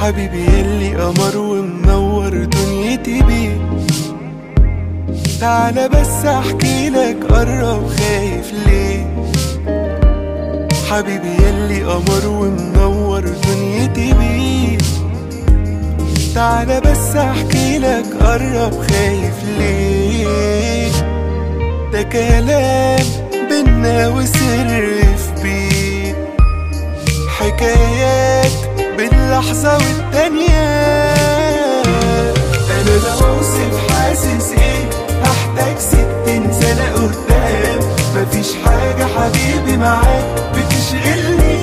حبيبي يلي قمر ومنور دنيتي بيه تعالى بس احكي لك قرب خايف ليه حبيبي يلي قمر ومنور دنيتي بيه تعالى بس احكي لك قرب خايف ليه ده كلام بينا وسر في بيه حكايات باللحظة والتانية أنا لو أوصف حاسس إيه هحتاج ستين سنة قدام مفيش حاجة حبيبي معاك بتشغلني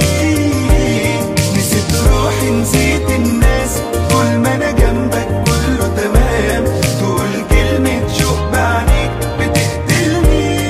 نسيت روحي نسيت الناس طول ما أنا جنبك كله تمام تقول كلمة شوق بعينيك بتقتلني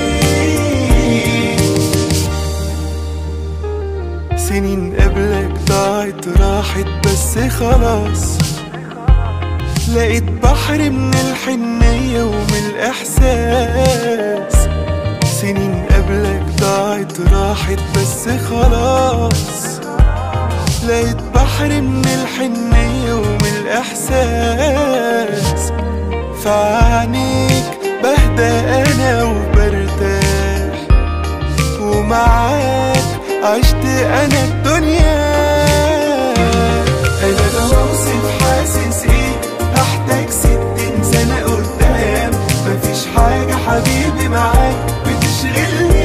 سنين قبلك ضاعت راحت بس خلاص لقيت بحر من الحنية ومن الإحساس سنين قبلك ضاعت راحت بس خلاص لقيت بحر من الحنية ومن الإحساس فعنيك بهدى أنا وبرتاح ومعاك عشت أنا الدنيا أنا لو أوصف حاسس إيه هحتاج ستين سنة قدام مفيش حاجة حبيبي معاك بتشغلني